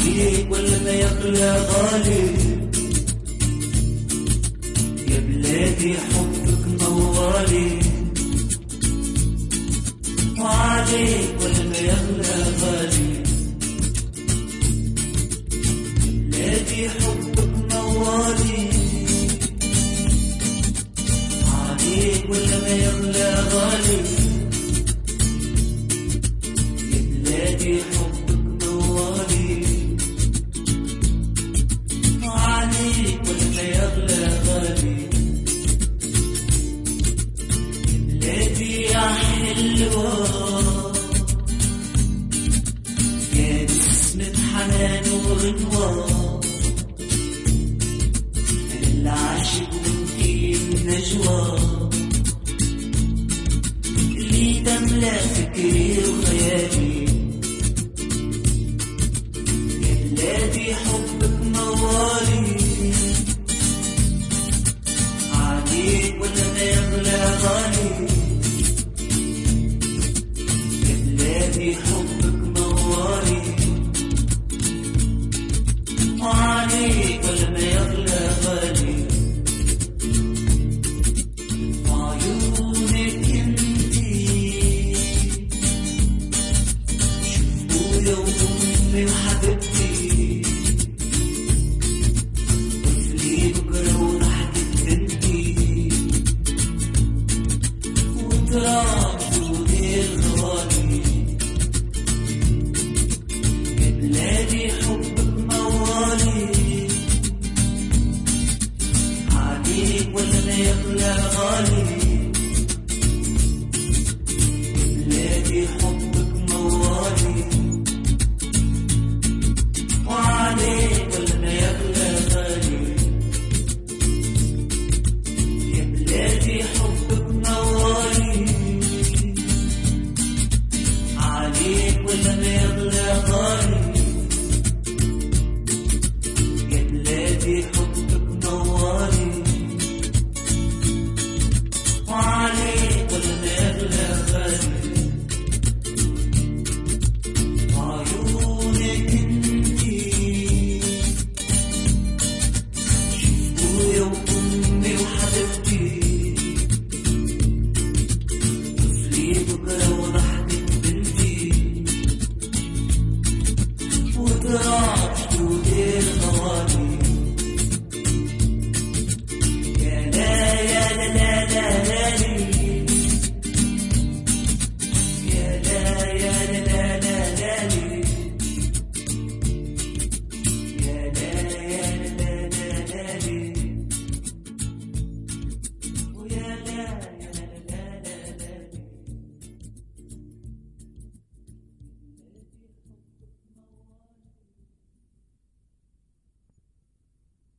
عليك ولا ما يغلى غالي يا بلادي حبك موالي وعليك ولا ما يغلى غالي بلادي حبك موالي عليك ولا ما يغلى غالي يا بلادي حبك موالي عليك ولا ما يغلى غالي يا بلادي يا حلوة يا نسمة حنان وغنوة العاشق وانتي النجوى اللي تملى فكري وخيالي يا بلادي حبك موالي عليك ولا ما يغلى غالي يا بلادي حبك موالي وعليك ولا ما يغلى غالي وعيونك انتي شوفوا يوم وحبيبتي